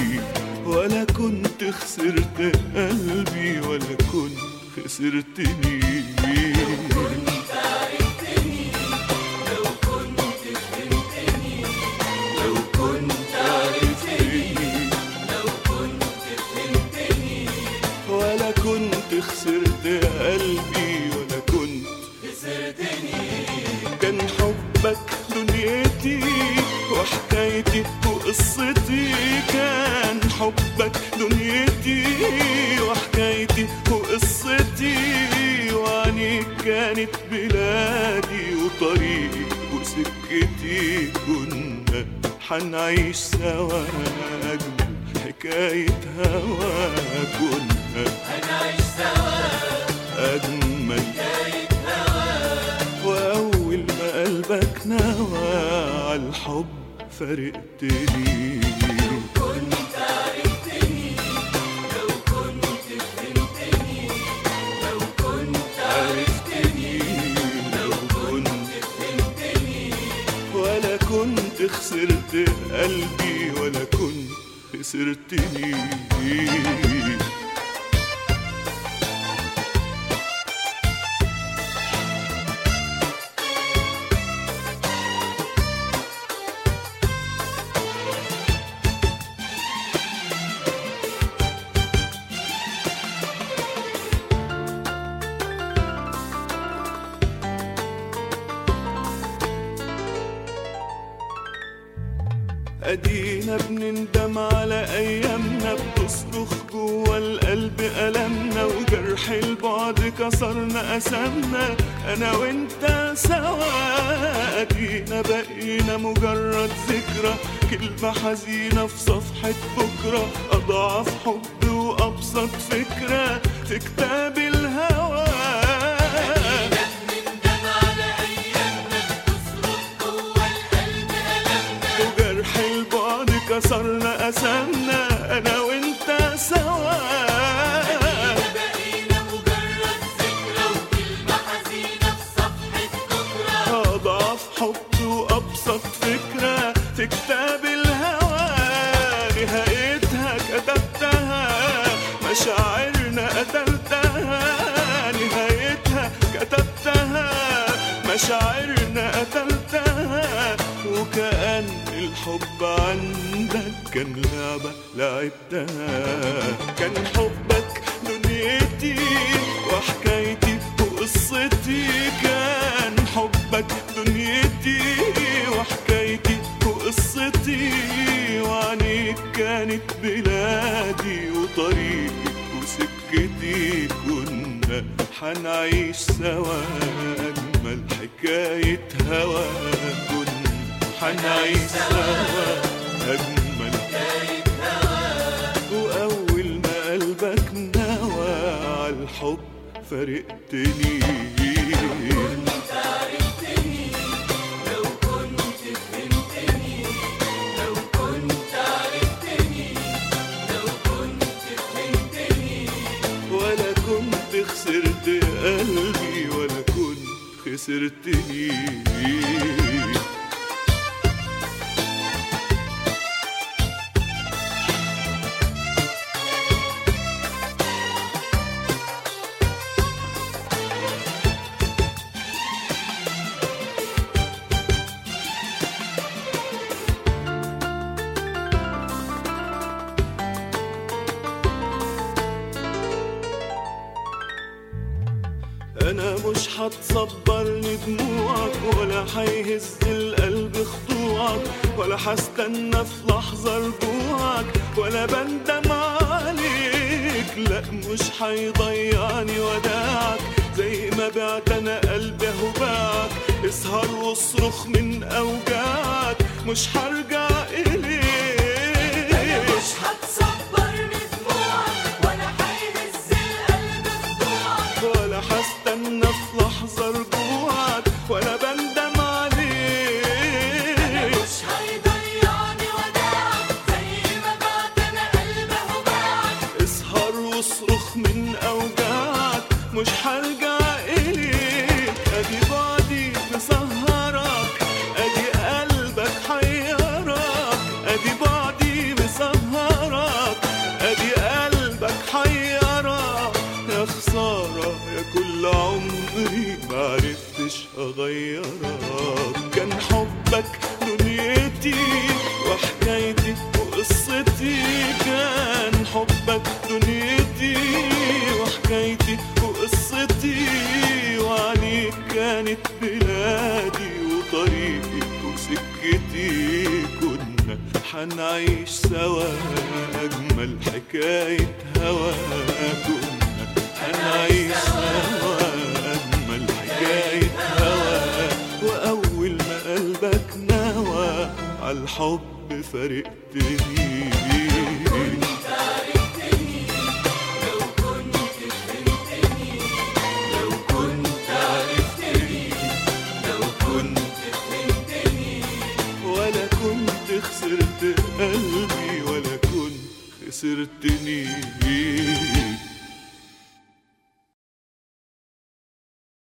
ولا كنت خسرت قلبي ولا كنت خسرتني لو كنت عرفتني ولا كنت خسرت قلبي ولا كنت كان حبك دنيتي وحكايتي وقصتي كان حبك دنيتي وحكايتي وقصتي وعنيك كانت بلادي وطريقي وسكتي كنا حنعيش سوا أجمل حكاية هوا كنا هنعيش سوا أجمل حكاية هوا وأول ما قلبك نوى عالحب فارقتني كنت عرفتني لو كنت فهمتني لو كنت عرفتني لو كنت فهمتني ولا كنت خسرت قلبي ولا كنت خسرتني ادينا بنندم على ايامنا بتصرخ جوا القلب المنا وجرح البعد كسرنا قسمنا انا وانت سوا ادينا بقينا مجرد ذكرى كلمة حزينة في صفحة بكرة اضعف حب وابسط فكرة في كتاب الهوى نندم على أيامنا بتصرخ جوا القلب ألمنا وجرح البعد كسرنا قسمنا انا وانت سوا بقينا مجرد ذكرى وكلمة حزينة في صفحة بكرة أضعف حب وأبسط فكرة في كتاب الهوى نهايتها كتبتها مشاعرنا قتلتها نهايتها كتبتها مشاعرنا قتلتها وكأن الحب عندك كان لعبة لعبتها كان حبك دنيتي وحكايتي وقصتي كان حبك دنيتي وحكايتي وقصتي وعنيك كانت بلادي وطريقي وسكتي كنا حنعيش سوا أجمل حكاية هوا كنا حنعيش سوا أجمل حكاية هوا وأول ما قلبك نوى عالحب فارقتني كنت عرفتني لو كنت فهمتني لو كنت عرفتني لو كنت فهمتني ولا كنت خسرت قلبي ولا كنت خسرتني انا مش هتصبرني دموعك ولا هيهز القلب خضوعك ولا هستنى في لحظة رجوعك ولا بندم عليك لا مش هيضيعني وداعك زي ما بعت انا قلبي اهو باعك اسهر واصرخ من اوجاعك مش هرجع اليك أنا مش هتصبرني دموعك ولا هيهز القلب خضوعك ولا هستنى في لحظة رجوعك ولا بندم عليك مش هيضيعني وداعك زي ما بعت أنا قلب أهو باعك اسهر واصرخ من أوجاعك مش هرجع إليك أدي بعدي مسهرك أدي قلبك حيرك أدي بعدي مسهرك يا كل عمري معرفتش اغيرك كان حبك دنيتي وحكايتي وقصتي كان حبك دنيتي وحكايتي وقصتي وعليك كانت بلادي وطريقي وسكتي كنا حنعيش سوا أجمل حكاية هوا كنا حنعيش سوا أجمل حكاية هوا وأول ما قلبك نوى عالحب فارقتني ولا كنت خسرت قلبي ولا كنت خسرتني